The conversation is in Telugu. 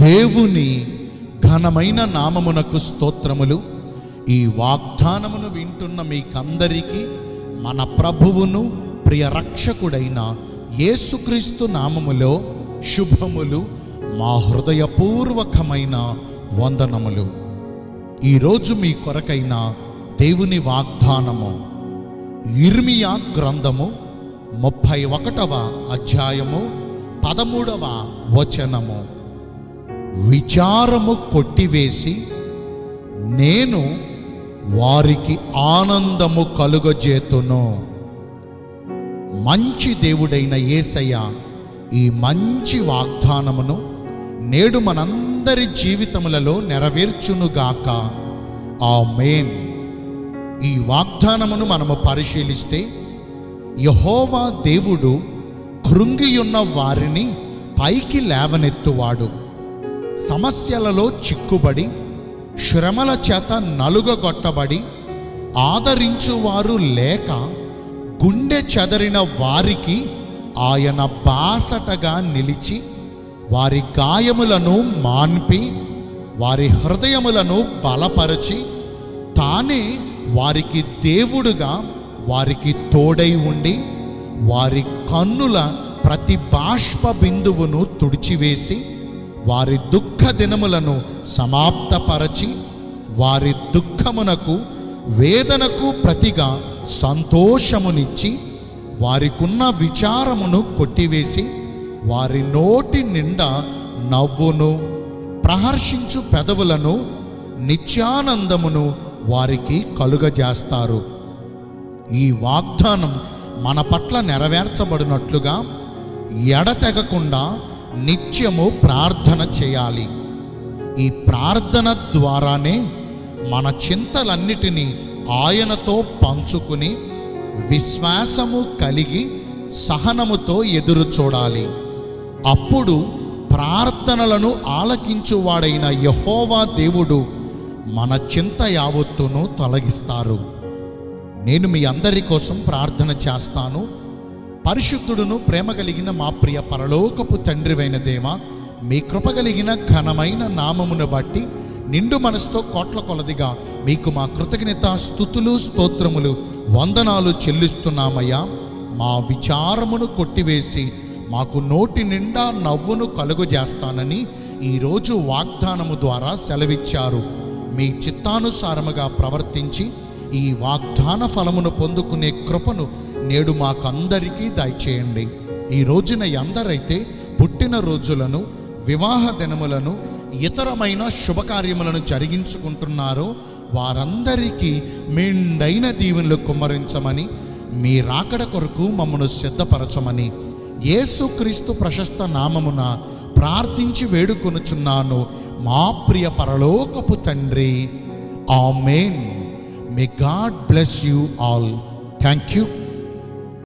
దేవుని ఘనమైన నామమునకు స్తోత్రములు ఈ వాగ్దానమును వింటున్న మీకందరికీ మన ప్రభువును ప్రియ రక్షకుడైన యేసుక్రీస్తు నామములో శుభములు మా హృదయపూర్వకమైన వందనములు ఈరోజు మీ కొరకైన దేవుని వాగ్దానము ఇర్మియా గ్రంథము ముప్పై ఒకటవ అధ్యాయము పదమూడవ వచనము విచారము కొట్టివేసి నేను వారికి ఆనందము కలుగజేతును మంచి దేవుడైన యేసయ్య ఈ మంచి వాగ్దానమును నేడు మనందరి జీవితములలో నెరవేర్చునుగాక ఆ మేన్ ఈ వాగ్దానమును మనము పరిశీలిస్తే యహోవా దేవుడు కృంగియున్న వారిని పైకి లేవనెత్తువాడు సమస్యలలో చిక్కుబడి శ్రమల చేత నలుగగొట్టబడి ఆదరించువారు లేక గుండె చెదరిన వారికి ఆయన బాసటగా నిలిచి వారి గాయములను మాన్పి వారి హృదయములను బలపరచి తానే వారికి దేవుడుగా వారికి తోడై ఉండి వారి కన్నుల ప్రతి బాష్ప బిందువును తుడిచివేసి వారి దుఃఖ దినములను సమాప్తపరచి వారి దుఃఖమునకు వేదనకు ప్రతిగా సంతోషమునిచ్చి వారికున్న విచారమును కొట్టివేసి వారి నోటి నిండా నవ్వును ప్రహర్షించు పెదవులను నిత్యానందమును వారికి కలుగజేస్తారు ఈ వాగ్దానం మన పట్ల నెరవేర్చబడినట్లుగా ఎడతెగకుండా నిత్యము ప్రార్థన చేయాలి ఈ ప్రార్థన ద్వారానే మన చింతలన్నిటినీ ఆయనతో పంచుకుని విశ్వాసము కలిగి సహనముతో ఎదురు చూడాలి అప్పుడు ప్రార్థనలను ఆలకించువాడైన యహోవా దేవుడు మన చింత యావత్తును తొలగిస్తారు నేను మీ అందరి కోసం ప్రార్థన చేస్తాను పరిశుద్ధుడును ప్రేమ కలిగిన మా ప్రియ పరలోకపు తండ్రివైన దేవ మీ కృప కలిగిన ఘనమైన నామమును బట్టి నిండు మనసుతో కోట్ల కొలదిగా మీకు మా కృతజ్ఞత స్థుతులు స్తోత్రములు వందనాలు చెల్లిస్తున్నామయ్యా మా విచారమును కొట్టివేసి మాకు నోటి నిండా నవ్వును కలుగజేస్తానని ఈరోజు వాగ్దానము ద్వారా సెలవిచ్చారు మీ చిత్తానుసారముగా ప్రవర్తించి ఈ వాగ్దాన ఫలమును పొందుకునే కృపను నేడు మాకందరికీ దయచేయండి ఈ రోజున ఎందరైతే పుట్టిన రోజులను వివాహ దినములను ఇతరమైన శుభకార్యములను జరిగించుకుంటున్నారో వారందరికీ మెండైన దీవెనలు కుమ్మరించమని మీ రాకడ కొరకు మమ్మను సిద్ధపరచమని యేసుక్రీస్తు ప్రశస్త నామమున ప్రార్థించి వేడుకొనుచున్నాను మా ప్రియ పరలోకపు తండ్రి amen may God bless you all thank you